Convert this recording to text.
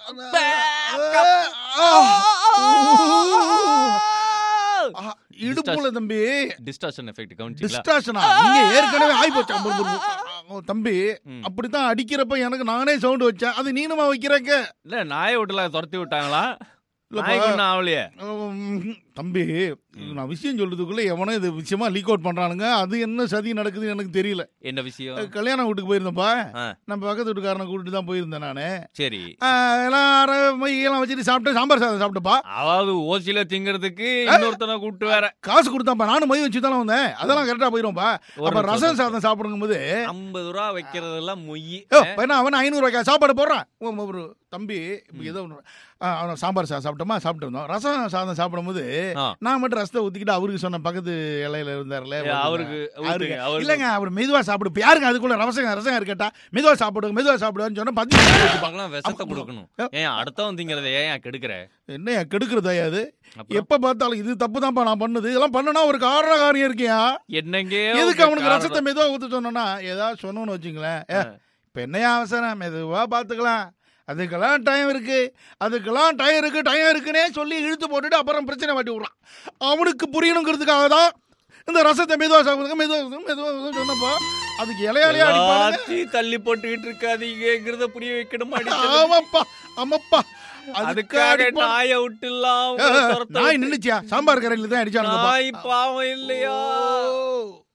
ஆ, இடுப்புல தம்பி distortion effect கவனிச்சிங்களா டிஸ்டார்ஷனா நீங்க ஏற்கனவே ஆயி போச்சு அம்பு, அம்பு, அம்பு. தம்பி ம். அப்படித்தான் அடிக்கிறப்ப எனக்கு நானே சவுண்ட் வச்சேன் அது நீனுமா வைக்கிறக்க இல்ல நாயை விட்டுல துரத்தி விட்டாங்களா இல்லப்பா. நாய்க்கு ஒன்றும் ஆகலையே உம், தம்பி நான் விஷயம் சொல்றதுக்குள்ள எவனோ இது விஷயமா லீக் அவுட் பண்றானுங்க அது என்ன சதி நடக்குதுன்னு எனக்கு தெரியல என்ன விஷயம் கல்யாண வீட்டுக்கு போயிருந்தேன்ப்பா ஆ. நம்ம பக்கத்து வீட்டுக்காரனை கூட்டிட்டு தான் போயிருந்தேன் நானு சரி ஆ, எல்லாம் அரை மையெல்லாம் வச்சுட்டு சாப்பிட்டேன் சாம்பார் சாதம் சாப்பிட்டப்பா அதாவது ஓசில திங்கிறதுக்கு இன்னொருத்தனை கூப்பிட்டு வேற காசு கொடுத்தாப்பா நானும் மை வச்சு தானே வந்தேன் அதெல்லாம் கரெக்டா போயிருவோம்ப்பா ஒரு அப்ப நிமிஷம் ரசம் சாதம் சாப்பிடுங்கும் போது ஐம்பது ரூபா வைக்கிறதெல்லாம் மொய் யோ, என்ன அவன் ஐநூறு ரூபாய்க்கா சாப்பாடு போடுறான் ஓ, ஒரு தம்பி இப்ப ஏதோ ஒண்ணு. ஆ, அவன் சாம்பார் சாதம் சாப்பிட்டோமா சாப்பிட்டு இருந்தோம் ரசம் சாதம் சாப்பிடும்போது ஆ. நான் மட்டும் ரசத்தை ஊத்திக்கிட்டு அவருக்கு சொன்ன பக்கத்து இலையில இருந்தார்ல ஏ, அவருக்கு ஊத்துங்க, அவருக்கு அவருக்கு. இல்லங்க அவர் மெதுவா சாப்பிடு இப்ப யாருங்க அதுக்குள்ள ரசம் ரசம் இருக்கட்டா மெதுவா சாப்பிடுங்க மெதுவா சாப்பிடுவான்னு சொன்னா பத்தி பார்க்கலாம் விஷத்தை கொடுக்கணும் ஏன் அடுத்தவன் திங்கிறத ஏன் கெடுக்கிற என்ன கெடுக்கிறதா அது அப்புறம் எப்ப பார்த்தாலும் இது தப்பு தான்ப்பா நான் பண்ணது இதெல்லாம் பண்ணனா ஒரு காரண காரியம் இருக்கியா என்னங்க எதுக்கு அவனுக்கு ரசத்தை மெதுவா ஊத்த சொன்னா ஏதாவது சொன்னோன்னு வச்சுங்களேன் ஏ, இப்ப என்னையா அவசரம் மெதுவா பாத்துக்கலாம் அதுக்கெல்லாம் டைம் இருக்கு அதுக்கெல்லாம் டைம் இருக்கு டைம் இருக்குன்னே சொல்லி இழுத்து போட்டுட்டு அப்புறம் பிரச்சனை மாட்டி விடுறான் அவனுக்கு புரியணுங்கிறதுக்காக தான் இந்த ரசத்தை மெதுவா சாப்பிடுங்க மெதுவா சாப்பிடுங்க, மெதுவா சாப்பிடுங்க சொன்னப்போ அதுக்கு இலையாலையா அடிப்பாங்க எல்லாத்தையும் தள்ளி போட்டுக்கிட்டு இருக்காதீங்கிறத புரிய வைக்கணுமா ஆமாப்பா ஆமாப்பா அதுக்காக அதுக்காக நாயை விட்டுலாம் நாய் நின்னுச்சியா சாம்பார் கரையில தான் அடிச்சானுங்கப்பா நாய் பாவம் இல்லையா ஓ.